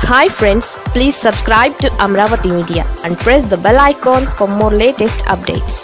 hi friends please subscribe to Amaravati media and press the bell icon for more latest updates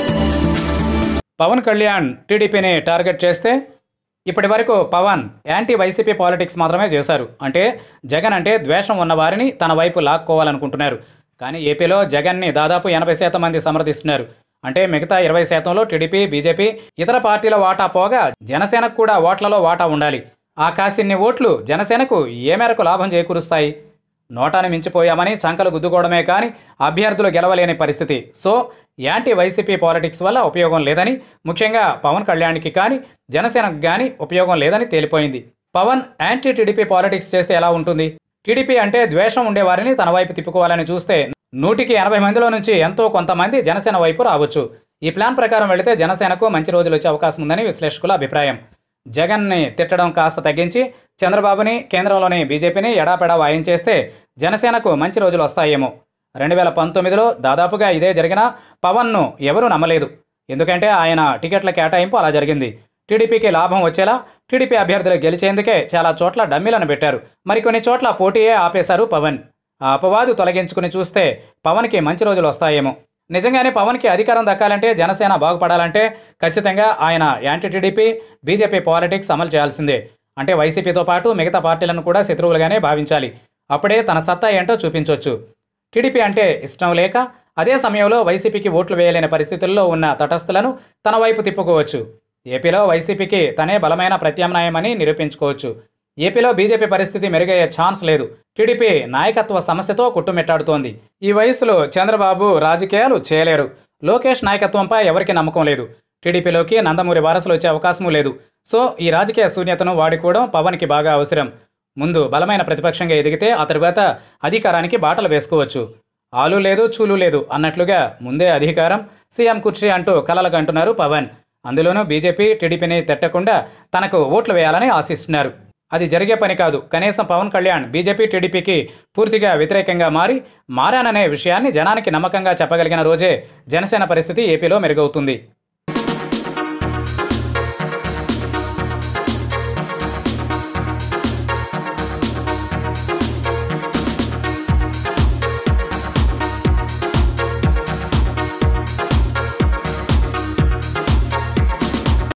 Pawan Kalyan టీడీపీని target చేస్తే ఇప్పటి వరకు Pawan anti YCP politics మాత్రమే చేశారు అంటే జగన్ అంటే ద్వేషం ఉన్న వారిని తన వైపు లాక్కోవాలనుకుంటున్నారు కానీ ఏపీలో జగన్ని దాదాపు ఎనభై శాతం మంది సమర్థిస్తున్నారు అంటే మిగతా ఇరవై శాతంలో టీడీపీ బీజేపీ ఇతర పార్టీల వాటా పోగా జనసేనకు కూడా ఓట్లలో వాటా ఉండాలి ఆ కాసిన్ని ఓట్లు జనసేనకు ఏ మేరకు లాభం చేకూరుస్తాయి నోటాను మించిపోయామని చంకలు గుద్దుకోవడమే కానీ అభ్యర్థులు గెలవలేని పరిస్థితి సో యాంటీ వైసీపీ పాలిటిక్స్ వల్ల ఉపయోగం లేదని ముఖ్యంగా పవన్ కళ్యాణ్కి కానీ జనసేనకు కానీ ఉపయోగం లేదని తేలిపోయింది పవన్ యాంటీ టీడీపీ పాలిటిక్స్ చేస్తే ఎలా ఉంటుంది టీడీపీ అంటే ద్వేషం ఉండేవారిని తన వైపు తిప్పుకోవాలని చూస్తే నూటికి ఎనభై మందిలో నుంచి ఎంతో కొంతమంది జనసేన వైపు రావచ్చు ఈ ప్లాన్ ప్రకారం వెళితే జనసేనకు మంచి రోజులు వచ్చే అవకాశం ఉందని విశ్లేషకుల అభిప్రాయం జగన్ని తిట్టడం కాస్త తగ్గించి చంద్రబాబుని కేంద్రంలోని బీజేపీని ఎడాపెడా వాయించేస్తే జనసేనకు మంచి రోజులు వస్తాయేమో రెండు వేల పంతొమ్మిదిలో దాదాపుగా ఇదే జరిగినా పవన్ను ఎవరూ నమ్మలేదు ఎందుకంటే ఆయన టికెట్ల కేటాయింపు అలా జరిగింది టీడీపీకి లాభం వచ్చేలా టీడీపీ అభ్యర్థులు గెలిచేందుకే చాలా చోట్ల డమ్మీలను పెట్టారు మరికొన్ని చోట్ల పోటీయే ఆపేశారు పవన్ ఆ అపవాదు తొలగించుకుని చూస్తే పవన్కి మంచి రోజులు వస్తాయేమో నిజంగానే పవన్కి అధికారం దక్కాలంటే జనసేన బాగుపడాలంటే ఖచ్చితంగా ఆయన యాంటీ టీడీపీ బీజేపీ పాలిటిక్స్ అమలు చేయాల్సిందే అంటే వైసీపీతో పాటు మిగతా పార్టీలను కూడా శత్రువులుగానే భావించాలి అప్పుడే తన సత్తా ఏంటో చూపించవచ్చు టీడీపీ అంటే ఇష్టం లేక అదే సమయంలో వైసీపీకి ఓట్లు వేయలేని పరిస్థితుల్లో ఉన్న తటస్థులను తన వైపు తిప్పుకోవచ్చు ఏపీలో వైసీపీకి తనే బలమైన ప్రత్యామ్నాయమని నిరూపించుకోవచ్చు ఏపీలో బీజేపీ పరిస్థితి మెరుగయ్యే ఛాన్స్ లేదు టీడీపీ నాయకత్వ సమస్యతో కొట్టుమిట్టాడుతోంది ఈ వయసులో చంద్రబాబు రాజకీయాలు చేయలేరు లోకేష్ నాయకత్వంపై ఎవరికి నమ్మకం లేదు టీడీపీలోకి నందమూరి వారసులు వచ్చే అవకాశం లేదు సో ఈ రాజకీయ శూన్యతను వాడుకోవడం పవన్కి బాగా అవసరం ముందు బలమైన ప్రతిపక్షంగా ఎదిగితే ఆ తరువాత అధికారానికి బాటలు వేసుకోవచ్చు ఆలు లేదు చూలు లేదు అన్నట్లుగా ముందే అధికారం సీఎం కుర్చీ అంటూ కలలకంటున్నారు పవన్ అందులోనూ బీజేపీ టీడీపీని తిట్టకుండా తనకు ఓట్లు వేయాలని ఆశిస్తున్నారు అది జరిగే పని కాదు కనీసం పవన్ కళ్యాణ్ బీజేపీ టీడీపీకి పూర్తిగా వ్యతిరేకంగా మారి మారాననే విషయాన్ని జనానికి నమ్మకంగా చెప్పగలిగిన రోజే జనసేన పరిస్థితి ఏపీలో మెరుగవుతుంది